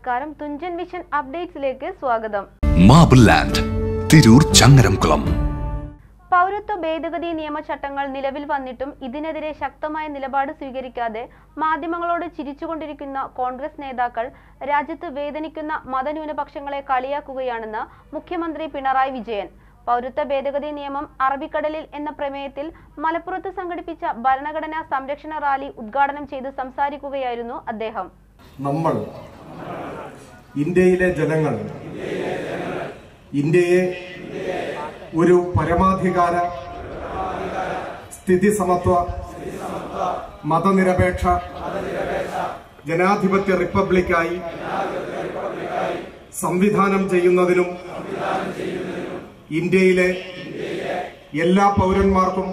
നമസ്കാരം തുഞ്ചൻ വിഷൻ അപ്ഡേറ്റ്സിലേക്ക് സ്വാഗതം marble land Tirur Changaramkulam പൗരത്വ ഭേദഗതി നിയമചട്ടങ്ങൾ നിലവിൽ വന്നിട്ടും ഇതിനെതിരെ ശക്തമായ നിലപാട് സ്വീകരിക്കാതെ മാധ്യമങ്ങളോട് ചിരിച്ചുകൊണ്ടിരിക്കുന്ന കോൺഗ്രസ് നേതാക്കൾ രാജ്യത്ത് വേദനിക്കുന്ന മതന്യൂനപക്ഷങ്ങളെ കളിയാക്കുകയാണെന്ന് മുഖ്യമന്ത്രി പിണറായി വിജയൻ പൗരത്വ ഭേദഗതി നിയമം അറബിക്കടലിൽ എന്ന പ്രമേയത്തിൽ മലപ്പുറത്ത് സംഘടിപ്പിച്ച ഭരണഘടനാ സംരക്ഷണ റാലി ഉദ്ഘാടനം ചെയ്ത് സംസാരിക്കുകയായിരുന്നു അദ്ദേഹം നമ്മൾ ഇന്ത്യയിലെ ജനങ്ങൾ ഇന്ത്യയെ ഒരു പരമാധികാര സ്ഥിതി സമത്വ മതനിരപേക്ഷ ജനാധിപത്യ റിപ്പബ്ലിക്കായി സംവിധാനം ചെയ്യുന്നതിനും ഇന്ത്യയിലെ എല്ലാ പൗരന്മാർക്കും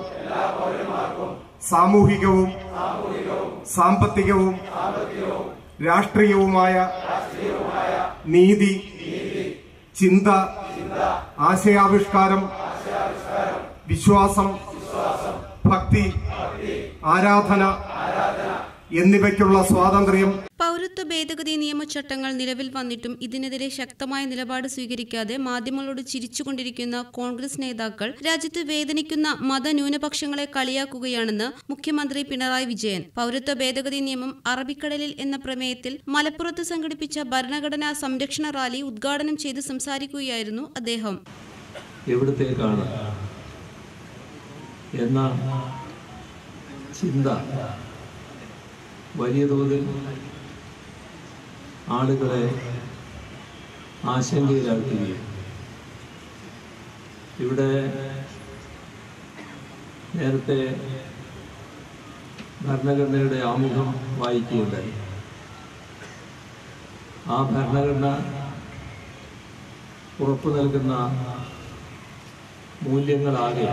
സാമൂഹികവും സാമ്പത്തികവും രാഷ്ട്രീയവുമായ നീതി ചിന്ത ആശയാവിഷ്കാരം വിശ്വാസം ഭക്തി ആരാധന എന്നിവയ്ക്കുള്ള സ്വാതന്ത്ര്യം പൗരത്വ ഭേദഗതി നിയമചട്ടങ്ങൾ നിലവിൽ വന്നിട്ടും ഇതിനെതിരെ ശക്തമായ നിലപാട് സ്വീകരിക്കാതെ മാധ്യമങ്ങളോട് ചിരിച്ചുകൊണ്ടിരിക്കുന്ന കോൺഗ്രസ് നേതാക്കൾ രാജ്യത്ത് വേദനിക്കുന്ന മതന്യൂനപക്ഷങ്ങളെ കളിയാക്കുകയാണെന്ന് മുഖ്യമന്ത്രി പിണറായി വിജയൻ പൗരത്വ ഭേദഗതി നിയമം അറബിക്കടലിൽ എന്ന പ്രമേയത്തിൽ മലപ്പുറത്ത് സംഘടിപ്പിച്ച ഭരണഘടനാ സംരക്ഷണ റാലി ഉദ്ഘാടനം ചെയ്ത് സംസാരിക്കുകയായിരുന്നു അദ്ദേഹം എവിടത്തേക്കാണ് എന്ന ചിന്ത വലിയ തോതിൽ ആളുകളെ ആശങ്കയിലാക്കുകയും ഇവിടെ നേരത്തെ ഭരണഘടനയുടെ ആമുഖം വായിക്കുകയുണ്ടായി ആ ഭരണഘടന ഉറപ്പു നൽകുന്ന മൂല്യങ്ങളാകെ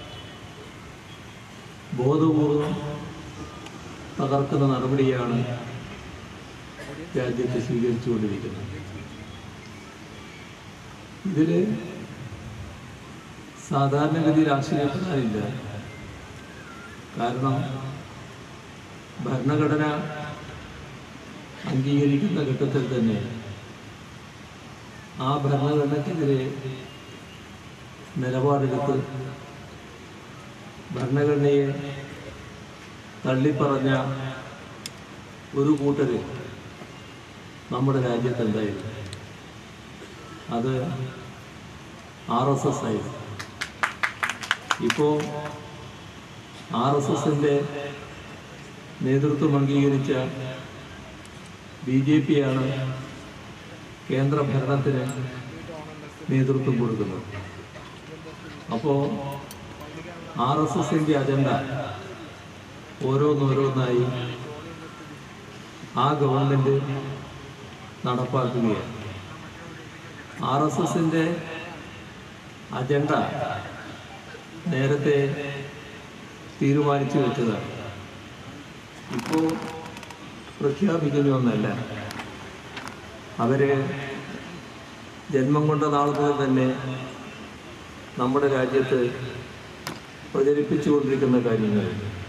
ബോധപൂർവം തകർക്കുന്ന നടപടിയാണ് രാജ്യത്ത് സ്വീകരിച്ചുകൊണ്ടിരിക്കുന്നത് ഇതിൽ സാധാരണഗതിയിൽ ആശ്ചര്യപ്പെടാനില്ല കാരണം ഭരണഘടന അംഗീകരിക്കുന്ന ഘട്ടത്തിൽ തന്നെ ആ ഭരണഘടനയ്ക്കെതിരെ നിലപാടെടുത്ത് ഭരണഘടനയെ തള്ളിപ്പറഞ്ഞ ഒരു കൂട്ടര് നമ്മുടെ രാജ്യത്തുണ്ടായിരുന്നു അത് ആർ എസ് എസ് ആയിരുന്നു ഇപ്പോൾ ആർ എസ് എസിൻ്റെ നേതൃത്വം അംഗീകരിച്ച ബി ജെ പിയാണ് കേന്ദ്ര ഭരണത്തിന് നേതൃത്വം കൊടുക്കുന്നത് അപ്പോൾ ആർ എസ് എസിൻ്റെ അജണ്ട ഓരോന്നോരോന്നായി ആ ഗവൺമെൻറ് നടപ്പാക്കുകയാണ് ആർ എസ് എസിൻ്റെ അജണ്ട നേരത്തെ തീരുമാനിച്ചു വെച്ചതാണ് ഇപ്പോൾ പ്രഖ്യാപിക്കുന്ന ഒന്നല്ല അവര് ജന്മം കൊണ്ട നാൾ മുതൽ തന്നെ നമ്മുടെ രാജ്യത്ത് പ്രചരിപ്പിച്ചുകൊണ്ടിരിക്കുന്ന കാര്യങ്ങൾ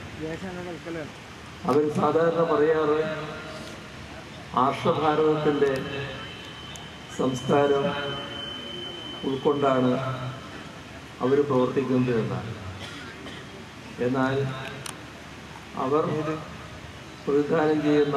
അവർ സാധാരണ പറയാറ് ആർഷഭാരതത്തിൻ്റെ സംസ്കാരം ഉൾക്കൊണ്ടാണ് അവർ പ്രവർത്തിക്കുന്നത് എന്നാണ് എന്നാൽ അവർ പ്രതിദാനം ചെയ്യുന്ന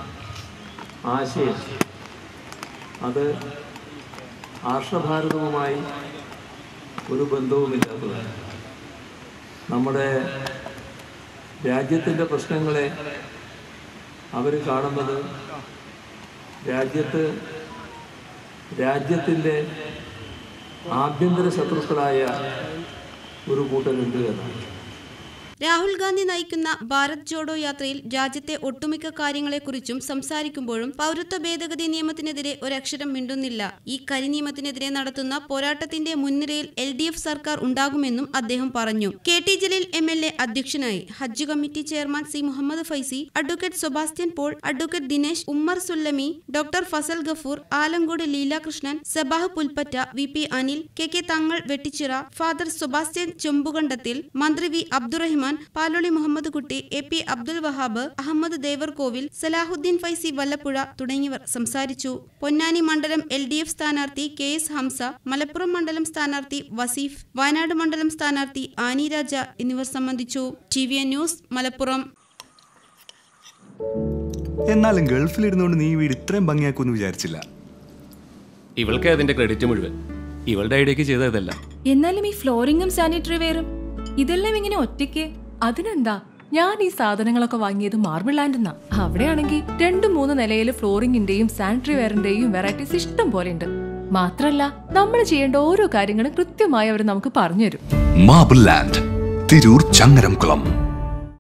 ആശയം അത് ആർഷഭാരതവുമായി ഒരു ബന്ധവുമില്ലാത്തതാണ് നമ്മുടെ രാജ്യത്തിൻ്റെ പ്രശ്നങ്ങളെ അവർ കാണുന്നത് രാജ്യത്ത് രാജ്യത്തിൻ്റെ ആഭ്യന്തര ശത്രുക്കളായ ഒരു കൂട്ടരുണ്ട് എന്നാണ് രാഹുൽ ഗാന്ധി നയിക്കുന്ന ഭാരത് ജോഡോ യാത്രയിൽ രാജ്യത്തെ ഒട്ടുമിക്ക കാര്യങ്ങളെക്കുറിച്ചും സംസാരിക്കുമ്പോഴും പൗരത്വ ഭേദഗതി നിയമത്തിനെതിരെ ഒരക്ഷരം മിണ്ടുന്നില്ല ഈ കരി നിയമത്തിനെതിരെ നടത്തുന്ന പോരാട്ടത്തിന്റെ മുൻനിരയിൽ എൽ ഡി എഫ് സർക്കാർ ഉണ്ടാകുമെന്നും അദ്ദേഹം പറഞ്ഞു K T Jaleel M L A അധ്യക്ഷനായി Hajj committee chairman C Muhammad Faizy advocate Sebastian Paul advocate Dinesh Ummer Sullami doctor Fazal Gafoor Alankode Leelakrishnan Sabah Pulpatta V P Anil K K Thangal Vettichira father Sebastian Chembukandathil മന്ത്രി V Abdurahman Rizwan Paloli Muhammad Kutty A P Abdul Wahab Ahamed Devarkovil Salahuddeen Faizy Vallappuzha തുടങ്ങിയവർ സംസാരിച്ചു പൊന്നാനി മണ്ഡലം എൽ ഡി എഫ് സ്ഥാനാർത്ഥി കെ എസ് ഹംസ മലപ്പുറം മണ്ഡലം സ്ഥാനാർത്ഥി വസീഫ് വയനാട് മണ്ഡലം സ്ഥാനാർത്ഥി ആനി രാജ എന്നിവർ സംബന്ധിച്ചു T V N news Malappuram എന്നാലും ഗൾഫിലിരുന്നുകൊണ്ട് നീ ഈ വീട് ഇത്രയും ഭംഗിയാക്കുമെന്ന് വിചാരിച്ചില്ല ഇവൾക്ക് അതിന്റെ ക്രെഡിറ്റ് മുഴുവൻ ഇവളുടെ ഐഡിയക്ക് ചെയ്തതല്ല എന്നാലും ഈ ഫ്ലോറിങ്ങും സാനിറ്ററി വെയറും ഇതെല്ലാം ഇങ്ങനെ ഒറ്റയ്ക്ക് അതിനെന്താ ഞാൻ ഈ സാധനങ്ങളൊക്കെ വാങ്ങിയത് മാർബിൾ ലാൻഡെന്നാ അവിടെയാണെങ്കിൽ രണ്ടു മൂന്ന് നിലയിൽ ഫ്ലോറിങ്ങിന്റെയും സാനിറ്ററി വെയറിന്റെയും വെറൈറ്റീസ് ഇഷ്ടം പോലെ ഉണ്ട് മാത്രല്ല നമ്മൾ ചെയ്യേണ്ട ഓരോ കാര്യങ്ങളും കൃത്യമായി അവർ നമുക്ക് പറഞ്ഞുതരും മാബിൾ ലാൻഡ് തിരൂർ ചങ്ങരംകുളം